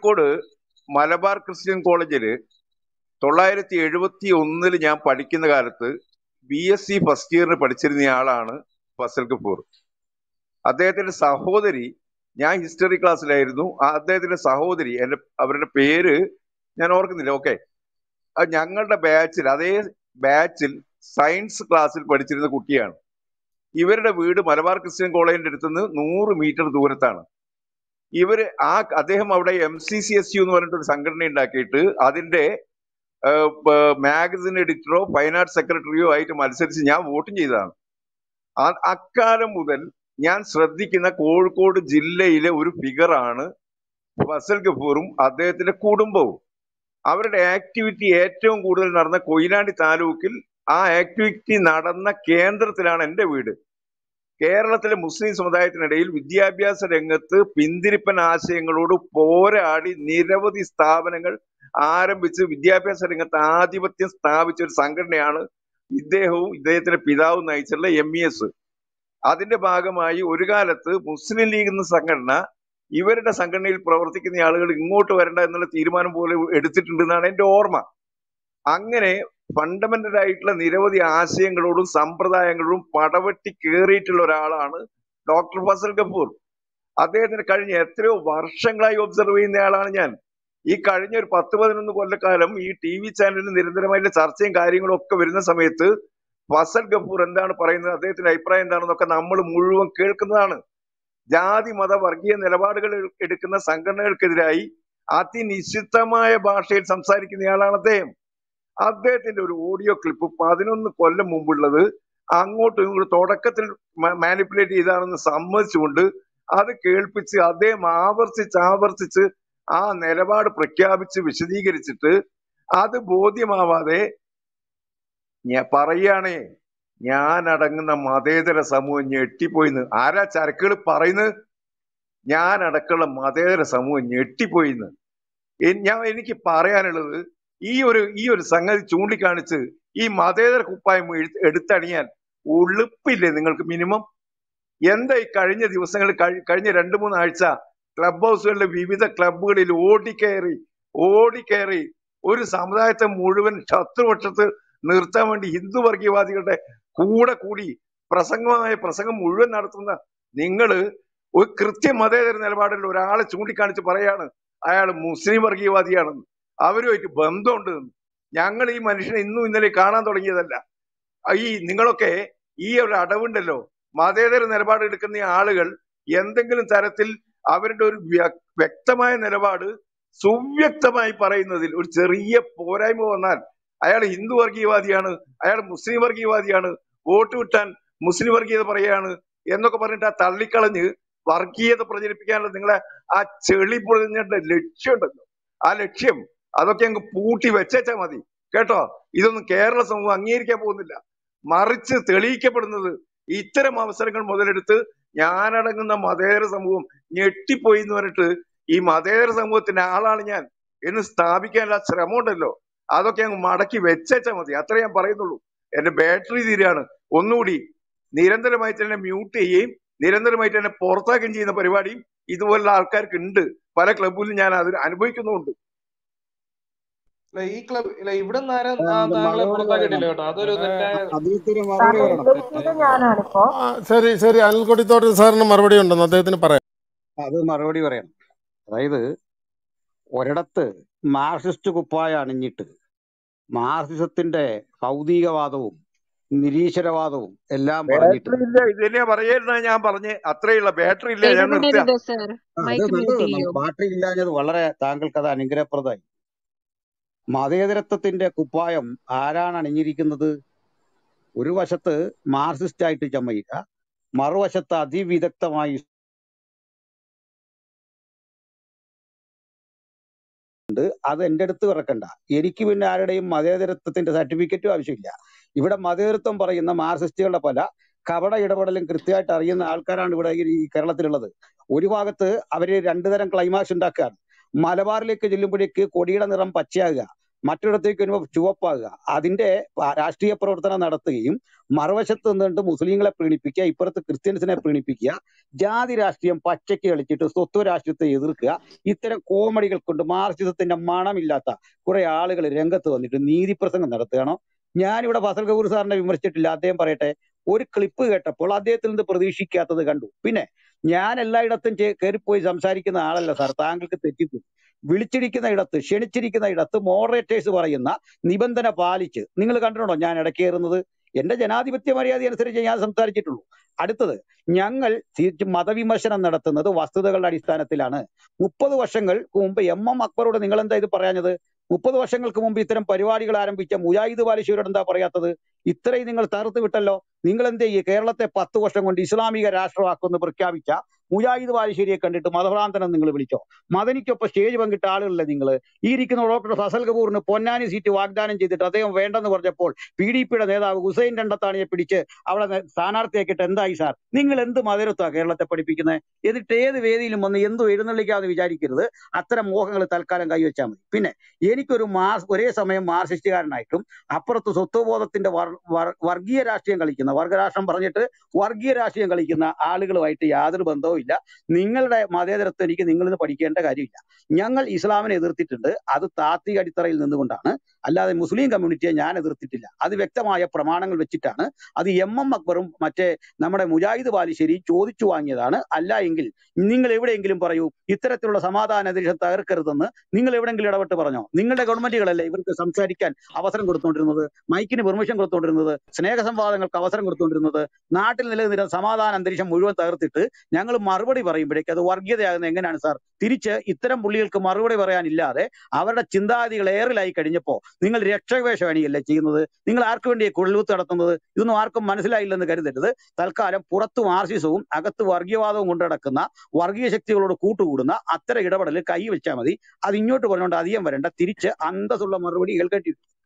Kozhikode Malabar Christian കോളേജിൽ തൊള്ളായിരത്തി എഴുപത്തി ഒന്നിൽ ഞാൻ പഠിക്കുന്ന കാലത്ത് ബി എസ് സി ഫസ്റ്റ് ഇയറിന് പഠിച്ചിരുന്ന ആളാണ് ഫസൽ കപൂർ അദ്ദേഹത്തിന്റെ സഹോദരി ഞാൻ ഹിസ്റ്ററി ക്ലാസ്സിലായിരുന്നു ആ അദ്ദേഹത്തിന്റെ സഹോദരി എന്റെ അവരുടെ പേര് ഞാൻ ഓർക്കുന്നില്ല ഓക്കെ ഞങ്ങളുടെ ബാച്ചിൽ അതേ ബാച്ചിൽ സയൻസ് ക്ലാസ്സിൽ പഠിച്ചിരുന്ന കുട്ടിയാണ് ഇവരുടെ വീട് മലബാർ ക്രിസ്ത്യൻ കോളേജിന്റെ അടുത്തുനിന്ന് നൂറ് മീറ്റർ ദൂരത്താണ് ഇവര് ആ അദ്ദേഹം അവിടെ M C C S U എന്ന് പറഞ്ഞിട്ട് ഒരു സംഘടന ഉണ്ടാക്കിയിട്ട് അതിന്റെ മാഗസിൻ എഡിറ്ററോ ഫൈൻ ആർട്ട് സെക്രട്ടറിയോ ആയിട്ട് മത്സരിച്ച് ഞാൻ വോട്ടും ചെയ്തതാണ് ആ- അക്കാലം മുതൽ ഞാൻ ശ്രദ്ധിക്കുന്ന കോഴിക്കോട് ജില്ലയിലെ ഒരു ഫിഗറാണ് ഫസൽ ഗഫൂറും അദ്ദേഹത്തിന്റെ കുടുംബവും അവരുടെ ആക്ടിവിറ്റി ഏറ്റവും കൂടുതൽ നടന്ന കൊയിലാണ്ടി താലൂക്കിൽ ആ ആക്ടിവിറ്റി നടന്ന കേന്ദ്രത്തിലാണ് എൻ്റെ വീട് കേരളത്തിലെ മുസ്ലിം സമുദായത്തിനിടയിൽ വിദ്യാഭ്യാസ രംഗത്ത് പിന്തിരിപ്പൻ ആശയങ്ങളോട് പോരാടി നിരവധി സ്ഥാപനങ്ങൾ ആരംഭിച്ച് വിദ്യാഭ്യാസ രംഗത്ത് ആധിപത്യം സ്ഥാപിച്ച ഒരു സംഘടനയാണ് ഇദ്ദേഹവും ഇദ്ദേഹത്തിന്റെ പിതാവും നയിച്ചുള്ള എം ഇ എസ് അതിന്റെ ഭാഗമായി ഒരു കാലത്ത് മുസ്ലിം ലീഗ് എന്ന സംഘടന ഇവരുടെ സംഘടനയിൽ പ്രവർത്തിക്കുന്ന ആളുകൾ ഇങ്ങോട്ട് വരണ്ട എന്നുള്ള തീരുമാനം പോലെ എടുത്തിട്ടുണ്ടെന്നാണ് എന്റെ ഓർമ്മ അങ്ങനെ ഫണ്ടമെന്റൽ ആയിട്ടുള്ള നിരവധി ആശയങ്ങളോടും സമ്പ്രദായങ്ങളോടും പടവെട്ടി കയറിയിട്ടുള്ള ഒരാളാണ് ഡോക്ടർ ഫസൽ ഗഫൂർ അദ്ദേഹത്തിന് കഴിഞ്ഞ എത്രയോ വർഷങ്ങളായി ഒബ്സർവ് ചെയ്യുന്ന ആളാണ് ഞാൻ ഈ കഴിഞ്ഞ ഒരു പത്ത് പതിനൊന്ന് കൊല്ലക്കാലം ഈ ടി വി ചാനലിൽ നിരന്തരമായിട്ടുള്ള ചർച്ചയും കാര്യങ്ങളും ഒക്കെ വരുന്ന സമയത്ത് ഫസൽ ഗഫൂർ എന്താണ് പറയുന്നത് അദ്ദേഹത്തിന്റെ അഭിപ്രായം എന്താണെന്നൊക്കെ നമ്മൾ മുഴുവൻ കേൾക്കുന്നതാണ് ജാതി മത വർഗീയ നിലപാടുകൾ എടുക്കുന്ന സംഘടനകൾക്കെതിരായി അതിനിശ്ചിതമായ ഭാഷയിൽ സംസാരിക്കുന്നയാളാണ് അദ്ദേഹം അദ്ദേഹത്തിന്റെ ഒരു ഓഡിയോ ക്ലിപ്പ് പതിനൊന്ന് കൊല്ലം മുമ്പുള്ളത് അങ്ങോട്ടും ഇങ്ങോട്ടും തുടക്കത്തിൽ മാനിപ്പുലേറ്റ് ചെയ്താണെന്ന് സമ്മതിച്ചുകൊണ്ട് അത് കേൾപ്പിച്ച് അദ്ദേഹം ആവർത്തിച്ച് ആവർത്തിച്ച് ആ നിലപാട് പ്രഖ്യാപിച്ച് വിശദീകരിച്ചിട്ട് അത് ബോധ്യമാവാതെ ഞാൻ പറയുകയാണേ ഞാൻ അടങ്ങുന്ന മതേതര സമൂഹം ഞെട്ടിപ്പോയിന്ന് ആരാ ചരക്കുകൾ പറയുന്നത് ഞാൻ അടക്കമുള്ള മതേതര സമൂഹം ഞെട്ടിപ്പോയിന്ന് എൻ- ഞാൻ എനിക്ക് പറയാനുള്ളത് ഈ ഒരു ഈ ഒരു സംഗതി ചൂണ്ടിക്കാണിച്ച് ഈ മതേതര കുപ്പായം എഴു- എടുത്തണിയാൻ ഉളുപ്പില്ലേ നിങ്ങൾക്ക് മിനിമം എന്താ ഈ കഴിഞ്ഞ ദിവസങ്ങളിൽ കഴി- കഴിഞ്ഞ രണ്ട് മൂന്ന് ആഴ്ച ക്ലബ് ഹൗസുകളിലെ വിവിധ ക്ലബുകളിൽ ഓടിക്കയറി ഓടിക്കയറി ഒരു സമുദായത്തെ മുഴുവൻ ശത്രുപക്ഷത്ത് നിർത്താൻ വേണ്ടി ഹിന്ദു വർഗീയവാദികളുടെ കൂടെ കൂടി പ്രസംഗമായ പ്രസംഗം മുഴുവൻ നടത്തുന്ന നിങ്ങള് ഒരു കൃത്യ മതേതര നിലപാടിൽ ഒരാളെ ചൂണ്ടിക്കാണിച്ച് പറയാണ് അയാൾ മുസ്ലിം വർഗീയവാദിയാണെന്ന് അവരുമായിട്ട് ബന്ധമുണ്ട് എന്ന്. ഞങ്ങൾ ഈ മനുഷ്യനെ ഇന്നും ഇന്നലെ കാണാൻ തുടങ്ങിയതല്ല ഈ നിങ്ങളൊക്കെ ഈ ഒരു അടവുണ്ടല്ലോ മതേതര നിലപാട് എടുക്കുന്ന ഈ ആളുകൾ എന്തെങ്കിലും തരത്തിൽ അവരുടെ ഒരു വ്യ- വ്യക്തമായ നിലപാട് സുവ്യക്തമായി പറയുന്നതിൽ ഒരു ചെറിയ പോരായ്മ വന്നാൽ അയാൾ ഹിന്ദു വർഗീയവാദിയാണ് അയാൾ മുസ്ലിം വർഗീയവാദിയാണ് വോട്ട് വിട്ടാൻ മുസ്ലിം വർഗീയത പറയാണ് എന്നൊക്കെ പറഞ്ഞിട്ട് ആ തള്ളിക്കളഞ്ഞ് വർഗീയത പ്രചരിപ്പിക്കാനുള്ള നിങ്ങളെ ആ ചെളി പൊളിഞ്ഞിട്ട് ലക്ഷ്യമുണ്ടല്ലോ ആ ലക്ഷ്യം അതൊക്കെ അങ്ങ് പൂട്ടി വെച്ചേച്ചാ മതി കേട്ടോ ഇതൊന്നും കേരള സമൂഹം അംഗീകരിക്കാൻ പോകുന്നില്ല മറിച്ച് തെളിയിക്കപ്പെടുന്നത് ഇത്തരം അവസരങ്ങൾ മുതലെടുത്ത് ഞാനടങ്ങുന്ന മതേതര സമൂഹം ഞെട്ടിപ്പോയി എന്ന് പറഞ്ഞിട്ട് ഈ മതേതര സമൂഹത്തിന്റെ ആളാണ് ഞാൻ എന്ന് സ്ഥാപിക്കാനുള്ള ശ്രമമുണ്ടല്ലോ അതൊക്കെ അങ്ങ് മടക്കി വെച്ചേച്ചാ മതി അത്രേ ഞാൻ പറയുന്നുള്ളൂ എന്റെ ബാറ്ററി തീരാണ് ഒന്നുകൂടി നിരന്തരമായിട്ട് എന്നെ മ്യൂട്ട് ചെയ്യുകയും നിരന്തരമായിട്ട് എന്നെ പുറത്താക്കുകയും ചെയ്യുന്ന പരിപാടിയും ഇതുപോലുള്ള ആൾക്കാർക്ക് ഉണ്ട് പല ക്ലബിലും ഞാൻ അത് അനുഭവിക്കുന്നുമുണ്ട് ഇല്ല, ഈ ക്ലബ് ഇല്ല ഇവിടെ ആരും ആ, അത് താങ്കളെ മറുപടി പുറത്താക്കിയിട്ടില്ല പറയണം കേട്ടോ അതൊരു ഇവിടെ തെറ്റായ അദ്ദേഹത്തിന് മറുപടി സാറിനെ പറയണം ഉദ്ദേശിച്ചത് ഞാനാണിപ്പോ ആ, ശരി ശരി അനിൽക്കൊടിത്തോട്ട് സാറിന് മറുപടി ഉണ്ടെന്ന് അദ്ദേഹത്തിന് പറയാം അത് മറുപടി പറയണം അതായത് ഒരിടത്ത് മാർക്സിസ്റ്റ് കുപ്പായ അണിഞ്ഞിട്ട് മാർക്സിസത്തിന്റെ ഭൗതികവാദവും നിരീശ്വരവാദവും എല്ലാം പറഞ്ഞിട്ട് ബാറ്ററി ഇല്ല ഇതിനെ പറയായിരുന്ന ഞാൻ പറഞ്ഞ് അത്രയുള്ള ബാറ്ററി ഇല്ല ഞാൻ നിർത്തുക ഇടപെടരുത് സർ ആ, അത് മൈക്ക് മ്യൂട്ട് നല്ലത് ചെയ്യൂ ബാറ്ററി ഇല്ലാഞ്ഞത് വളരെ താങ്കൾക്ക് അത് അനുഗ്രഹപ്രദമായി മതേതരത്വത്തിന്റെ കുപ്പായം ആരാണ് അണിഞ്ഞിരിക്കുന്നത് ഒരു വശത്ത് മാർക്സിസ്റ്റ് ആയിട്ട് ചമ്മയില്ല മറുവശത്ത് അതിവിദഗ്ധമായി അത് എന്റെ അടുത്ത് ഇറക്കണ്ട എനിക്ക് പിന്നെ ആരുടെയും മതേതരത്വത്തിന്റെ സർട്ടിഫിക്കറ്റും ആവശ്യമില്ല ഇവിടെ മതേതരത്വം പറയുന്ന മാർക്സിസ്റ്റുകളുടെ പല കപട ഇടപെടലും കൃത്യമായിട്ട് അറിയുന്ന ആൾക്കാരാണ് ഇവിടെ ഈ ഈ കേരളത്തിലുള്ളത് ഒരു ഭാഗത്ത് അവര് രണ്ടു തരം ക്ലൈമാക്സ് ഉണ്ടാക്കുകയാണ് മലബാറിലേക്ക് ചെല്ലുമ്പോഴേക്ക് കൊടിയുടെ നിറം പച്ചയാകുക മറ്റൊരിടത്തേക്ക് വരുമ്പോൾ ചുവപ്പാകുക അതിന്റെ പ- രാഷ്ട്രീയ പ്രവർത്തനം നടത്തുകയും മറുവശത്ത് നിന്നിട്ട് മുസ്ലിങ്ങളെ പ്രീണിപ്പിക്കുക ഇപ്പുറത്ത് ക്രിസ്ത്യൻസിനെ പ്രീണിപ്പിക്കുക ജാതി രാഷ്ട്രീയം പച്ചയ്ക്ക് കളിച്ചിട്ട് സ്വത്വ രാഷ്ട്രീയത്തെ എതിർക്കുക ഇത്തരം കോമഡികൾ കൊണ്ട് മാർക്സിസത്തിന്റെ മണമില്ലാത്ത കുറെ ആളുകൾ രംഗത്ത് വന്നിട്ട് നീതി പ്രസംഗം നടത്തുകയാണോ ഞാനിവിടെ ഫസൽ കപൂർ സാറിനെ വിമർശിച്ചിട്ടില്ല അദ്ദേഹം പറയട്ടെ ഒരു ക്ലിപ്പ് കേട്ടപ്പോൾ അദ്ദേഹത്തിൽ നിന്ന് പ്രതീക്ഷിക്കാത്തത് കണ്ടു പിന്നെ ഞാൻ എല്ലായിടത്തും ചെ- കയറിപ്പോയി സംസാരിക്കുന്ന ആളല്ല സാർ താങ്കൾക്ക് തെറ്റിപ്പോയി വിളിച്ചിരിക്കുന്ന ഇടത്ത് ക്ഷണിച്ചിരിക്കുന്ന ഇടത്ത് മോഡറേറ്റേഴ്സ് പറയുന്ന നിബന്ധന പാലിച്ച് നിങ്ങൾ കണ്ടിട്ടുണ്ടോ ഞാൻ ഇടയ്ക്ക് കയറുന്നത് എന്റെ ജനാധിപത്യ മര്യാദ അനുസരിച്ച് ഞാൻ സംസാരിച്ചിട്ടുള്ളൂ അടുത്തത് ഞങ്ങൾ തിരിച്ച് മതവിമർശനം നടത്തുന്നത് വസ്തുതകളുടെ അടിസ്ഥാനത്തിലാണ് മുപ്പത് വർഷങ്ങൾക്ക് മുമ്പ് എം എം അക്ബറോട് നിങ്ങൾ എന്താ ഇത് പറയാഞ്ഞത് മുപ്പത് വർഷങ്ങൾക്ക് മുമ്പ് ഇത്തരം പരിപാടികൾ ആരംഭിച്ച മുജാഹിദ് ബാലിശ്വരോട് എന്താ പറയാത്തത് ഇത്രയും നിങ്ങൾ തകർത്ത് വിട്ടല്ലോ നിങ്ങൾ എന്ത് ചെയ്യേ കേരളത്തെ പത്ത് വർഷം കൊണ്ട് ഇസ്ലാമിക രാഷ്ട്രമാക്കുമെന്ന് പ്രഖ്യാപിച്ച മുജാഹിദ് ബാലിശ്ശേരിയെ കണ്ടിട്ട് മതഭ്രാന്തനം നിങ്ങൾ വിളിച്ചോ മദനിക്കൊപ്പം സ്റ്റേജ് പങ്കിട്ട ആളുകളല്ലേ നിങ്ങൾ ഈ ഇരിക്കുന്ന ഡോക്ടർ ഫസൽ കപൂറിന് പൊന്നാനി സീറ്റ് വാഗ്ദാനം ചെയ്തിട്ട് അദ്ദേഹം വേണ്ടെന്ന് പറഞ്ഞപ്പോൾ പി ഡി പിയുടെ നേതാവ് ഹുസൈൻ രണ്ടത്താണിയെ പിടിച്ച് അവിടെ നെ- സ്ഥാനാർത്ഥിയാക്കിയിട്ട് എന്തായി സാർ നിങ്ങൾ എന്ത് മതരത്വ കേരളത്തെ പഠിപ്പിക്കുന്നത് എന്നിട്ട് ഏത് വേദിയിലും വന്ന് എന്തും എഴുന്നള്ളിക്കാമെന്ന് വിചാരിക്കരുത് അത്തരം മോഹങ്ങൾ തൽക്കാലം കൈവച്ചാൽ മതി പിന്നെ എനിക്കൊരു മാർസ് ഒരേ സമയം മാർസിസ്റ്റുകാരനായിട്ടും അപ്പുറത്ത് സ്വത്വബോധത്തിന്റെ വർ- വർ- വർഗീയ രാഷ്ട്രീയം കളിക്കുന്ന വർഗരാഷ്ട്രം പറഞ്ഞിട്ട് വർഗീയ രാഷ്ട്രീയം കളിക്കുന്ന ആളുകളുമായിട്ട് യാതൊരു ബന്ധവും ഇല്ല നിങ്ങളുടെ മതേതരത്വം എനിക്ക് നിങ്ങളിൽ നിന്ന് പഠിക്കേണ്ട കാര്യമില്ല ഞങ്ങൾ ഇസ്ലാമിനെ എതിർത്തിട്ടുണ്ട് അത് താത്വിക അടിത്തറയിൽ നിന്നുകൊണ്ടാണ് അല്ലാതെ മുസ്ലിം കമ്മ്യൂണിറ്റിയെ ഞാൻ എതിർത്തിട്ടില്ല അത് വ്യക്തമായ പ്രമാണങ്ങൾ വെച്ചിട്ടാണ് അത് എം എം അക്ബറും മറ്റേ നമ്മുടെ മുജാഹിദ് ബാലിശ്ശേരി ചോദിച്ചു വാങ്ങിയതാണ് അല്ല എങ്കിൽ നിങ്ങൾ എവിടെയെങ്കിലും പറയൂ ഇത്തരത്തിലുള്ള സമാധാന അന്തരീക്ഷം തകർക്കരുതെന്ന് നിങ്ങൾ എവിടെയെങ്കിലും ഇടപെട്ട് പറഞ്ഞോ നിങ്ങളുടെ ഗവൺമെന്റുകളല്ലേ ഇവർക്ക് സംസാരിക്കാൻ അവസരം കൊടുത്തുകൊണ്ടിരുന്നത് മൈക്കിന് പെർമിഷൻ കൊടുത്തുകൊണ്ടിരുന്നത് സ്നേഹസംവാദങ്ങൾക്ക് അവസരം കൊടുത്തുകൊണ്ടിരുന്നത് നാട്ടിൽ നിലനിന്നിരുന്ന സമാധാന അന്തരീക്ഷം മുഴുവൻ തകർത്തിട്ട് ഞങ്ങൾ മറുപടി പറയുമ്പോഴേക്ക് അത് വർഗീയതയാകുന്നത് എങ്ങനെയാണ് സാർ തിരിച്ച് ഇത്തരം പുള്ളികൾക്ക് മറുപടി പറയാനില്ലാതെ അവരുടെ ചിന്താഗതികൾ ഏറിലായി കഴിഞ്ഞപ്പോൾ നിങ്ങൾ രക്ഷവേഷം അണിയല്ലേ ചെയ്യുന്നത് നിങ്ങൾ ആർക്ക് വേണ്ടി കുഴലൂത്ത് നടത്തുന്നത് ഇതൊന്നും ആർക്കും മനസ്സിലായില്ലെന്ന് കരുതരുത് തൽക്കാലം പുറത്ത് മാർസിസവും അകത്ത് വർഗീയവാദവും കൊണ്ട് നടക്കുന്ന വർഗീയ ശക്തികളോട് കൂട്ടുകൂടുന്ന അത്തരം ഇടപെടൽ കൈ വെച്ചാൽ മതി അത് ഇങ്ങോട്ട് പറഞ്ഞുകൊണ്ട് അധികം വരണ്ട തിരിച്ച് അന്തസ്സുള്ള മറുപടി കേൾക്കേണ്ടി വരും.